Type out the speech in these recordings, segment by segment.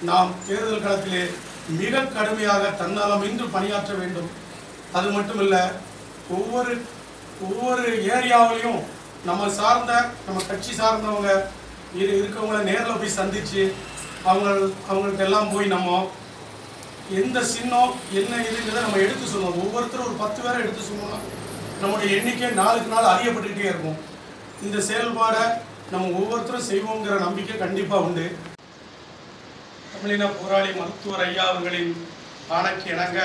நாம் தேர்தல் களத்திலே மிக கடுமையாக தன்னலமின்றி பணியாற்ற வேண்டும் அது மட்டுமில்ல ஒவ்வொரு ஒவ்வொரு ஏரியாவிலையும் நம்ம சார்ந்த நம்ம கட்சி சார்ந்தவங்க இது இருக்கவங்கள நேரில் போய் சந்தித்து அவங்க அவங்கள்ட்ட எல்லாம் போய் நம்ம எந்த சின்னம் என்ன இதுங்கிறத நம்ம எடுத்து சொல்லணும் ஒவ்வொருத்தரும் ஒரு பத்து பேரை எடுத்து சொன்னோம்னா நம்முடைய எண்ணிக்கை நாளுக்கு நாள் அறியப்பட்டுக்கிட்டே இருக்கும் இந்த செயல்பாடை நம்ம ஒவ்வொருத்தரும் செய்வோங்கிற நம்பிக்கை கண்டிப்பாக உண்டு தமிழின போராளி மருத்துவர் ஐயா அவர்களின் ஆணைக்கு இணங்க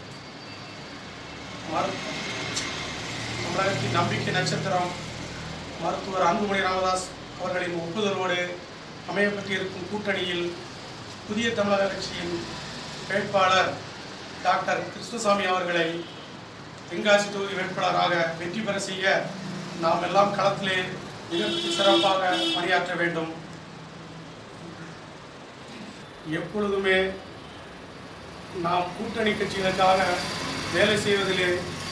மரு- தமிழகத்தின் நம்பிக்கை நட்சத்திரம் மருத்துவர் அன்புமணி ராமதாஸ் அவர்களின் ஒப்புதலோடு அமையப்பட்டிருக்கும் கூட்டணியில் புதிய தமிழக கட்சியின் வேட்பாளர் டாக்டர் கிருஷ்ணசாமி அவர்களை தென்காசி தொகுதி வேட்பாளராக வெற்றி பெற செய்ய நாம் எல்லாம் களத்திலே மிக சிறப்பாக பணியாற்ற வேண்டும் எப்பொழுதுமே நாம் கூட்டணி கட்சிகளுக்காக வேலை செய்வதிலே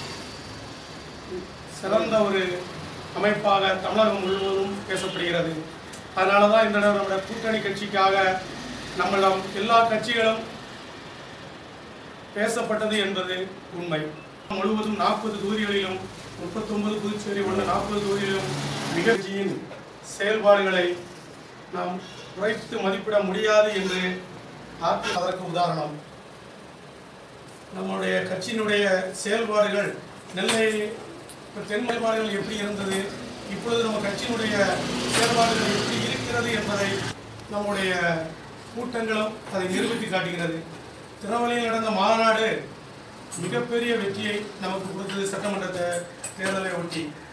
சிறந்த ஒரு அமைப்பாக தமிழகம் முழுவதும் பேசப்படுகிறது அதனால தான் இந்த தடவை நம்முடைய கூட்டணி கட்சிக்காக நம்மளம் எல்லா கட்சிகளும் பேசப்பட்டது என்பது உண்மை முழுவதும் நாற்பது தொகுதிகளிலும் முப்பத்தொன்பது புதுச்சேரி உள்ள நாற்பது தொகுதிகளிலும் நிகழ்ச்சியின் செயல்பாடுகளை நாம் குறைத்து மதிப்பிட முடியாது என்று ஆற்றி அதற்கு உதாரணம் நம்முடைய கட்சியினுடைய செயல்பாடுகள் நெல்லை இப்ப தென் செயல்பாடுகள் எப்படி இருந்தது இப்பொழுது நம்ம கட்சியினுடைய செயல்பாடுகள் எப்படி இருக்கிறது என்பதை நம்முடைய கூட்டங்களும் அதை நிரூபித்து காட்டுகிறது திருநெல்வேலியில் நடந்த மாநாடு மிகப்பெரிய வெற்றியை நமக்கு கொடுத்தது சட்டமன்ற தே- தேர்தலை ஒட்டி